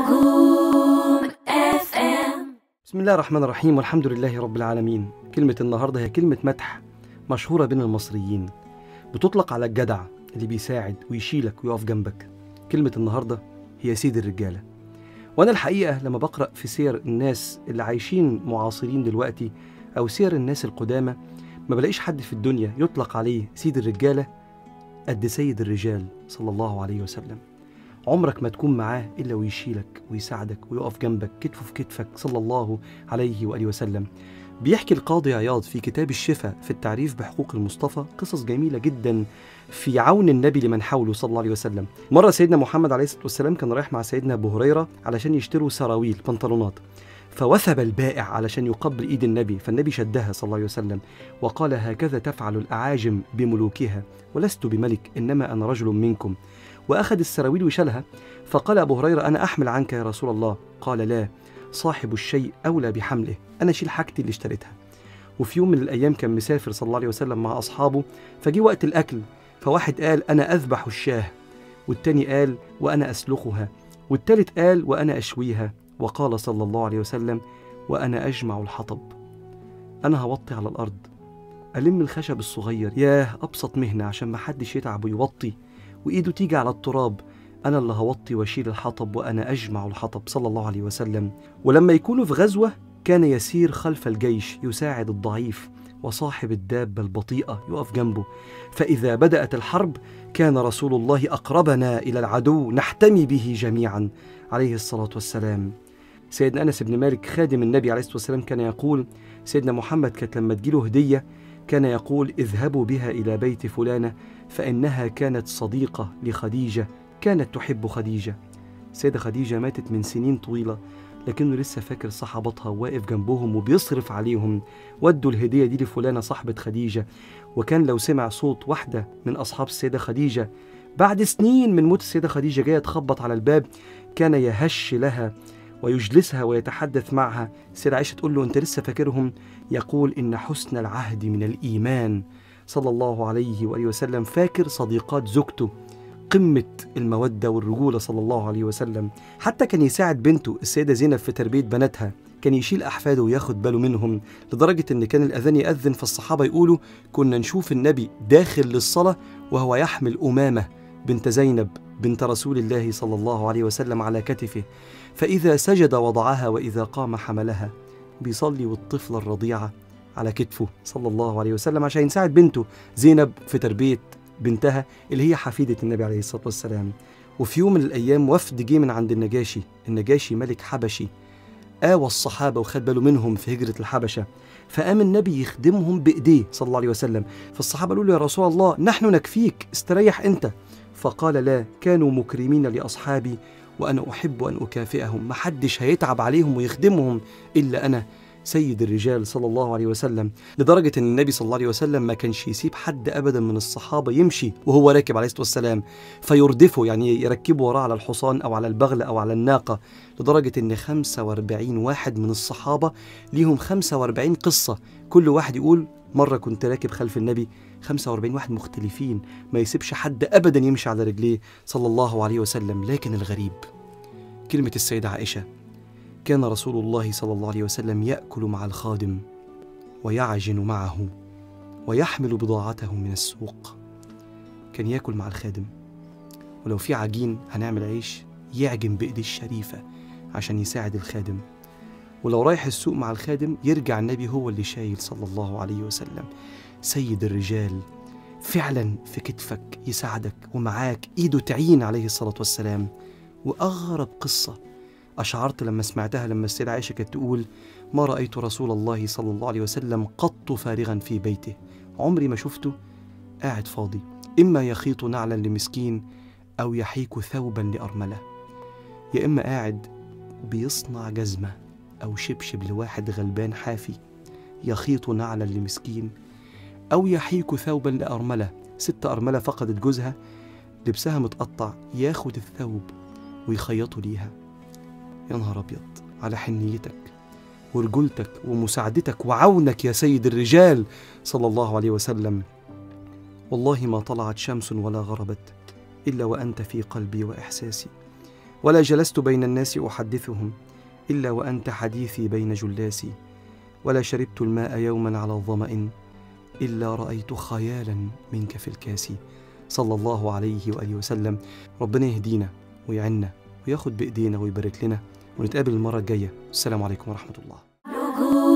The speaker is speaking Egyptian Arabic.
نجوم اف ام بسم الله الرحمن الرحيم والحمد لله رب العالمين كلمة النهاردة هي كلمة مدح مشهورة بين المصريين بتطلق على الجدع اللي بيساعد ويشيلك ويقف جنبك كلمة النهاردة هي سيد الرجالة وأنا الحقيقة لما بقرأ في سير الناس اللي عايشين معاصرين دلوقتي أو سير الناس القدامى ما بلاقيش حد في الدنيا يطلق عليه سيد الرجالة قد سيد الرجال صلى الله عليه وسلم عمرك ما تكون معاه إلا ويشيلك ويساعدك ويقف جنبك كتفه في كتفك صلى الله عليه وآله وسلم بيحكي القاضي عياض في كتاب الشفاء في التعريف بحقوق المصطفى قصص جميلة جدا في عون النبي لمن حوله صلى الله عليه وسلم مرة سيدنا محمد عليه الصلاة والسلام كان رايح مع سيدنا أبو هريرة علشان يشتروا سراويل بنطلونات فوثب البائع علشان يقبل ايد النبي فالنبي شدها صلى الله عليه وسلم وقال هكذا تفعل الاعاجم بملوكها ولست بملك انما انا رجل منكم واخذ السراويل وشالها فقال ابو هريره انا احمل عنك يا رسول الله قال لا صاحب الشيء اولى بحمله انا اشيل حاجتي اللي اشتريتها وفي يوم من الايام كان مسافر صلى الله عليه وسلم مع اصحابه فجي وقت الاكل فواحد قال انا اذبح الشاه والتاني قال وانا اسلخها والتالت قال وانا اشويها وقال صلى الله عليه وسلم وانا اجمع الحطب انا هوطي على الارض الم الخشب الصغير ياه ابسط مهنه عشان ما حدش يتعب ويوطي وايده تيجي على التراب انا اللي هوطي واشيل الحطب وانا اجمع الحطب صلى الله عليه وسلم ولما يكونوا في غزوه كان يسير خلف الجيش يساعد الضعيف وصاحب الدابه البطيئه يقف جنبه فاذا بدات الحرب كان رسول الله اقربنا الى العدو نحتمي به جميعا عليه الصلاه والسلام سيدنا انس بن مالك خادم النبي عليه الصلاه والسلام كان يقول سيدنا محمد كانت لما تجيله هديه كان يقول اذهبوا بها الى بيت فلانه فانها كانت صديقه لخديجه كانت تحب خديجه سيده خديجه ماتت من سنين طويله لكنه لسه فاكر صحابتها واقف جنبهم وبيصرف عليهم ودوا الهديه دي لفلانه صاحبه خديجه وكان لو سمع صوت واحده من اصحاب السيده خديجه بعد سنين من موت السيده خديجه جايه تخبط على الباب كان يهش لها ويجلسها ويتحدث معها سيدة عائشة تقول له أنت لسه فاكرهم يقول إن حسن العهد من الإيمان صلى الله عليه وآله وسلم فاكر صديقات زوجته قمة المودة والرجولة صلى الله عليه وسلم حتى كان يساعد بنته السيدة زينب في تربية بناتها كان يشيل أحفاده وياخد باله منهم لدرجة إن كان الأذان يأذن فالصحابة يقولوا كنا نشوف النبي داخل للصلاة وهو يحمل أمامة بنت زينب بنت رسول الله صلى الله عليه وسلم على كتفه فإذا سجد وضعها وإذا قام حملها بيصلي والطفلة الرضيعة على كتفه صلى الله عليه وسلم عشان يساعد بنته زينب في تربية بنتها اللي هي حفيدة النبي عليه الصلاة والسلام وفي يوم من الأيام وفد جه من عند النجاشي النجاشي ملك حبشي آوى الصحابة وخد باله منهم في هجرة الحبشة فقام النبي يخدمهم بإيديه صلى الله عليه وسلم فالصحابة قالوا له يا رسول الله نحن نكفيك استريح أنت فقال لا كانوا مكرمين لأصحابي وأنا أحب أن أكافئهم محدش هيتعب عليهم ويخدمهم إلا أنا سيد الرجال صلى الله عليه وسلم لدرجة أن النبي صلى الله عليه وسلم ما كانش يسيب حد أبدا من الصحابة يمشي وهو راكب عليه الصلاة والسلام فيردفه يعني يركبه وراه على الحصان أو على البغل أو على الناقة لدرجة أن 45 واحد من الصحابة ليهم 45 قصة كل واحد يقول مرة كنت راكب خلف النبي 45 واحد مختلفين ما يسيبش حد أبدا يمشي على رجليه صلى الله عليه وسلم لكن الغريب كلمة السيدة عائشة كان رسول الله صلى الله عليه وسلم يأكل مع الخادم ويعجن معه ويحمل بضاعته من السوق كان ياكل مع الخادم ولو في عجين هنعمل عيش يعجن بإيديه الشريفة عشان يساعد الخادم ولو رايح السوق مع الخادم يرجع النبي هو اللي شايل صلى الله عليه وسلم سيد الرجال فعلا في كتفك يساعدك ومعاك ايده تعين عليه الصلاة والسلام وأغرب قصة أشعرت لما سمعتها لما السيدة عائشة كانت تقول ما رأيت رسول الله صلى الله عليه وسلم قط فارغا في بيته عمري ما شفته قاعد فاضي إما يخيط نعلا لمسكين أو يحيك ثوبا لأرملة يا إما قاعد بيصنع جزمة أو شبشب لواحد غلبان حافي يخيط نعلا لمسكين أو يحيك ثوبا لأرملة ست أرملة فقدت جوزها لبسها متقطع ياخد الثوب ويخيطه ليها يا نهار أبيض على حنيتك ورجولتك ومساعدتك وعونك يا سيد الرجال صلى الله عليه وسلم والله ما طلعت شمس ولا غربت إلا وأنت في قلبي وإحساسي ولا جلست بين الناس أحدثهم إلا وأنت حديثي بين جلاسي ولا شربت الماء يوما على ظمأ إلا رأيت خيالا منك في الكاس صلى الله عليه وآله وسلم ربنا يهدينا ويعنا وياخد بإيدينا ويبارك لنا ونتقابل المرة الجاية السلام عليكم ورحمة الله نجوم